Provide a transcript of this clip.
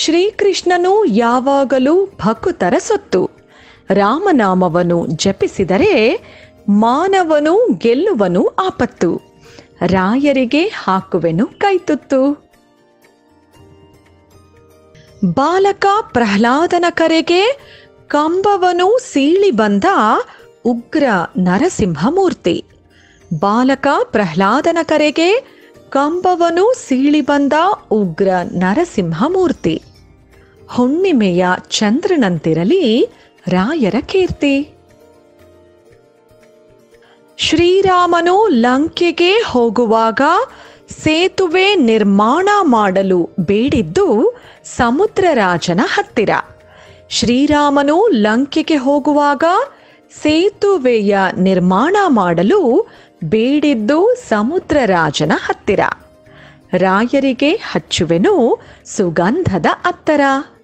ಶ್ರೀಕೃಷ್ಣನು ಯಾವಾಗಲೂ ಭಕುತರ ಸೊತ್ತು ರಾಮನಾಮವನ್ನು ಜಪಿಸಿದರೆ ಮಾನವನು ಗೆಲ್ಲುವನು ಆಪತ್ತು ರಾಯರಿಗೆ ಹಾಕುವೆನು ಕೈತುತ್ತು ಬಾಲಕ ಪ್ರಹ್ಲಾದನ ಕರೆಗೆ ಕಂಬವನು ಸೀಳಿ ಬಂದ ಉಗ್ರ ನರಸಿಂಹಮೂರ್ತಿ ಬಾಲಕ ಪ್ರಹ್ಲಾದನ ಕರೆಗೆ ಕಂಬವನು ಸೀಳಿ ಬಂದ ಉಗ್ರ ನರಸಿಂಹಮೂರ್ತಿ ಹುಣ್ಣಿಮೆಯ ಚಂದ್ರನಂತಿರಲಿ ರಾಯರ ಕೀರ್ತಿ ಶ್ರೀರಾಮನು ಲಂಕೆಗೆ ಹೋಗುವಾಗ ಸೇತುವೆ ನಿರ್ಮಾಣ ಮಾಡಲು ಬೇಡಿದ್ದು ಸಮುದ್ರರಾಜನ ಹತ್ತಿರ ಶ್ರೀರಾಮನು ಲಂಕೆಗೆ ಹೋಗುವಾಗ ಸೇತುವೆಯ ನಿರ್ಮಾಣ ಮಾಡಲು ಬೇಡಿದ್ದು ಸಮುದ್ರರಾಜನ ಹತ್ತಿರ ರಾಯರಿಗೆ ಹಚ್ಚುವೆನು ಸುಗಂಧದ ಅತ್ತರ